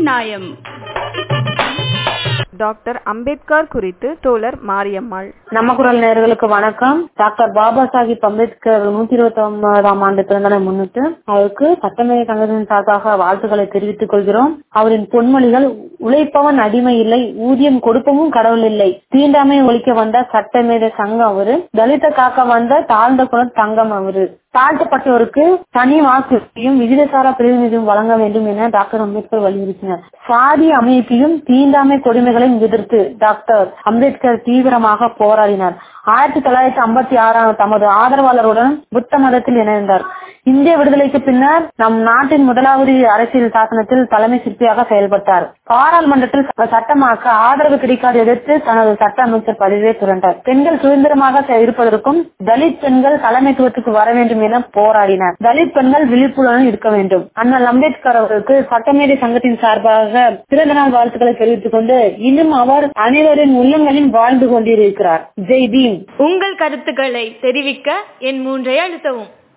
நியாயம் டாக்டர் அம்பேத்கர் குறித்து தோழர் மாரியம்மாள் நம்ம குரல் நேயர்களுக்கு வணக்கம் டாக்டர் பாபா சாஹிப் அம்பேத்கர் நூத்தி இருபத்தி ஒன்பதாம் ஆண்டு பிறந்தநாளை முன்னிட்டு அவருக்கு சட்டமேதை சங்கத்தின் சார்பாக வாழ்த்துக்களை தெரிவித்துக் கொள்கிறோம் அவரின் பொன்மொழிகள் உழைப்பவன் அடிமை இல்லை ஊதியம் கொடுப்பவும் கடவுள் இல்லை தீண்டாமை ஒழிக்க வந்த சட்டமேதை சங்கம் அவரு தலித்த காக்க வந்த தாழ்ந்த குல தங்கம் அவரு தாழ்த்தப்பட்டோருக்கு தனி வாக்குறுதியும் விகிதசார பிரதிநிதியும் வழங்க வேண்டும் என டாக்டர் அம்பேத்கர் வலியுறுத்தினார் சாதி அமைப்பையும் தீண்டாமை கொடுமைகளையும் எதிர்த்து டாக்டர் அம்பேத்கர் தீவிரமாக போராடினார் ஆயிரத்தி தொள்ளாயிரத்தி ஐம்பத்தி ஆறாம் தமது ஆதரவாளருடன் புத்த மதத்தில் இணைந்தார் இந்திய விடுதலைக்கு பின்னர் நம் நாட்டின் முதலாவது அரசியல் சாசனத்தில் தலைமை சிற்பியாக செயல்பட்டார் பாராளுமன்றத்தில் சட்டமாக்க ஆதரவு கிடைக்காது எதிர்த்து தனது சட்ட அமைச்சர் பதவியை துறந்தார் பெண்கள் சுதந்திரமாக இருப்பதற்கும் தலித் பெண்கள் தலைமைத்துவத்துக்கு வர வேண்டும் என போராடினார் தலித் பெண்கள் விழிப்புணர்வு இருக்க வேண்டும் அண்ணல் அம்பேத்கர் அவருக்கு சட்டமேதை சங்கத்தின் சார்பாக பிறந்த நாள் வாழ்த்துக்களை தெரிவித்துக் கொண்டு இன்னும் அவர் அனைவரின் உள்ளங்களில் வாழ்ந்து கொண்டிருக்கிறார் ஜெய் பீம் உங்கள் கருத்துக்களை தெரிவிக்க என் மூன்றை அழுத்தவும்